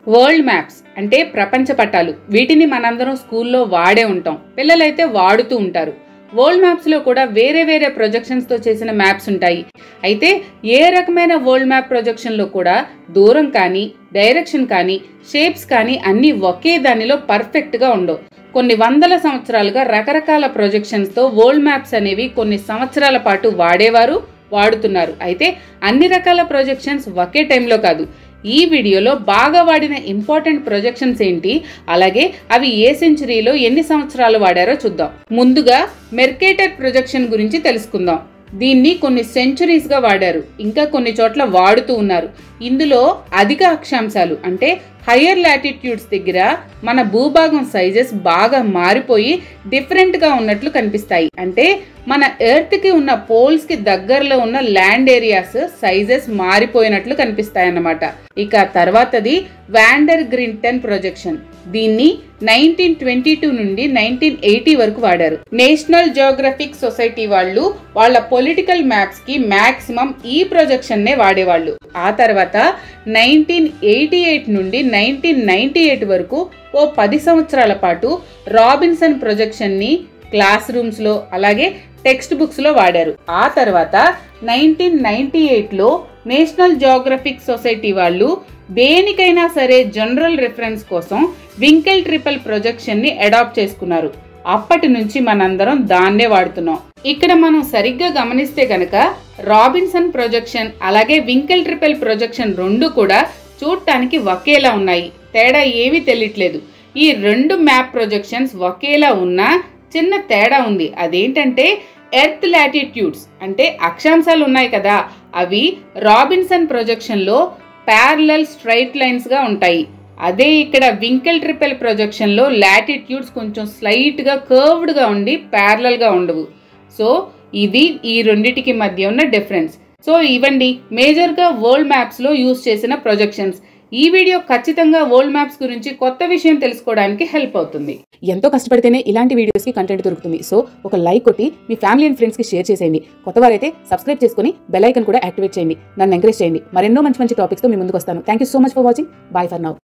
world maps అంటే ప్రపంచ పటాలు వీటిని మనందరం స్కూల్లో వాడే ఉంటాం పిల్లలైతే వాడుతూ ఉంటారు వరల్డ్ మ్యాప్స్లో కూడా వేరే వేరే ప్రొజెక్షన్స్తో చేసిన మ్యాప్స్ ఉంటాయి అయితే ఏ రకమైన వరల్డ్ మ్యాప్ ప్రొజెక్షన్లో కూడా దూరం కానీ డైరెక్షన్ కానీ షేప్స్ కానీ అన్నీ ఒకే దానిలో పర్ఫెక్ట్గా ఉండవు కొన్ని వందల సంవత్సరాలుగా రకరకాల ప్రొజెక్షన్స్తో వరల్డ్ మ్యాప్స్ అనేవి కొన్ని సంవత్సరాల పాటు వాడేవారు వాడుతున్నారు అయితే అన్ని రకాల ప్రొజెక్షన్స్ ఒకే టైంలో కాదు ఈ వీడియోలో బాగా వాడిన ఇంపార్టెంట్ ప్రొజెక్షన్స్ ఏంటి అలాగే అవి ఏ సెంచరీలో ఎన్ని సంవత్సరాలు వాడారో చూద్దాం ముందుగా మెర్కేటర్ ప్రొజెక్షన్ గురించి తెలుసుకుందాం దీన్ని కొన్ని సెంచురీస్గా వాడారు ఇంకా కొన్ని చోట్ల వాడుతూ ఉన్నారు ఇందులో అధిక అక్షాంశాలు అంటే హయ్యర్ లాటిట్యూడ్స్ దగ్గర మన భూభాగం సైజెస్ బాగా మారిపోయి డిఫరెంట్గా ఉన్నట్లు కనిపిస్తాయి అంటే మన ఎర్త్కి ఉన్న పోల్స్కి దగ్గరలో ఉన్న ల్యాండ్ ఏరియాస్ సైజెస్ మారిపోయినట్లు కనిపిస్తాయి అన్నమాట ఇక తర్వాతది వ్యాండర్ గ్రింటన్ ప్రొజెక్షన్ దీన్ని నైన్టీన్ ట్వంటీ టూ నుండి నైన్టీన్ ఎయిటీ వరకు వాడారు నేషనల్ జియోగ్రఫిక్ సొసైటీ వాళ్ళు వాళ్ళ పొలిటికల్ మ్యాప్స్ కి మాక్సిమం ఈ ప్రొజెక్షన్ నే వాడేవాళ్ళు ఆ తర్వాత నైన్టీన్ ఎయిటీ ఎయిట్ నుండి నైన్టీన్ నైన్టీ ఎయిట్ వరకు ఓ పది సంవత్సరాల పాటు రాబిన్సన్ ప్రొజెక్షన్ ని క్లాస్ రూమ్స్ లో అలాగే టెక్స్ట్ బుక్స్ లో వాడారు ఆ తర్వాత నైన్టీన్ నైన్టీ ఎయిట్లో నేషనల్ జియోగ్రఫిక్ సొసైటీ వాళ్ళు దేనికైనా సరే జనరల్ రిఫరెన్స్ కోసం వింకెల్ ట్రిపుల్ ప్రొజెక్షన్ ని అడాప్ట్ చేసుకున్నారు అప్పటి నుంచి మనందరం దాన్నే వాడుతున్నాం ఇక్కడ మనం సరిగ్గా గమనిస్తే కనుక రాబిన్సన్ ప్రొజెక్షన్ అలాగే వింకెల్ ట్రిపుల్ ప్రొజెక్షన్ రెండు కూడా చూడటానికి ఒకేలా ఉన్నాయి తేడా ఏమీ తెలియట్లేదు ఈ రెండు మ్యాప్ ప్రొజెక్షన్స్ ఒకేలా ఉన్నా చిన్న తేడా ఉంది అదేంటంటే ఎర్త్ లాటిట్యూడ్స్ అంటే అక్షాంశాలు ఉన్నాయి కదా అవి రాబిన్సన్ ప్రొజెక్షన్లో ప్యారలల్ స్ట్రైట్ లైన్స్గా ఉంటాయి అదే ఇక్కడ వింకెల్ ట్రిపుల్ ప్రొజెక్షన్లో లాటిట్యూడ్స్ కొంచెం స్లైట్గా కర్వ్డ్గా ఉండి ప్యారలల్గా ఉండవు సో ఇది ఈ రెండిటికి మధ్య ఉన్న డిఫరెన్స్ సో ఇవండి మేజర్గా వరల్డ్ మ్యాప్స్లో యూజ్ చేసిన ప్రొజెక్షన్స్ ఈ వీడియో ఖచ్చితంగా వరల్డ్ మ్యాప్స్ గురించి కొత్త విషయం తెలుసుకోవడానికి హెల్ప్ అవుతుంది ఎంతో కష్టపడితేనే ఇలాంటి వీడియోస్కి కంటెంట్ దొరుకుతుంది సో ఒక లైక్ కొట్టి మీ ఫ్యామిలీ అండ్ ఫ్రెండ్స్కి షేర్ చేసేయండి కొత్త వారైతే సబ్స్క్రైబ్ చేసుకుని బెల్ ఐకన్ కూడా యాక్టివేట్ చేయండి నన్ను ఎంకరేజ్ చేయండి మరెన్నో మంచి మంచి టాపిక్స్తో మీ ముందుకు వస్తాను thank you so much for watching bye for now